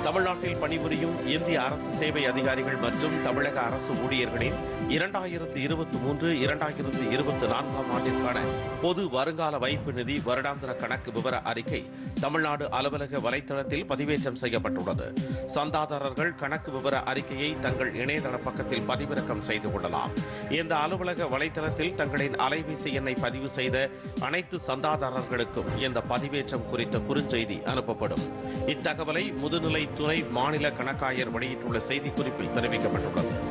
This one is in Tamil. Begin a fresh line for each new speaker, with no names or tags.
தமிழ்நாட்டில் பணிபுரியும் இந்திய அரசு சேவை அதிகாரிகள் மற்றும் தமிழக அரசு ஊழியர்களின் இரண்டாயிரத்து இருபத்தி மூன்று இரண்டாயிரத்து இருபத்தி நான்காம் ஆண்டிற்கான பொது வருங்கால வைப்பு நிதி வருடாந்திர கணக்கு விவர அறிக்கை தமிழ்நாடு அலுவலக வலைத்தளத்தில் பதிவேற்றம் செய்யப்பட்டுள்ளது சந்தாதாரர்கள் கணக்கு விவர அறிக்கையை தங்கள் இணையதள பக்கத்தில் பதிவிறக்கம் செய்து கொள்ளலாம் இந்த அலுவலக வலைத்தளத்தில் தங்களின் அலைபேசி எண்ணை பதிவு செய்த அனைத்து சந்தாதாரர்களுக்கும் இந்த பதிவேற்றம் குறித்த குறுஞ்செய்தி அனுப்பப்படும் இத்தகவலை முதுநிலை துணை மாநில கணக்காயர் வெளியிட்டுள்ள செய்திக்குறிப்பில் தெரிவிக்கப்பட்டுள்ளது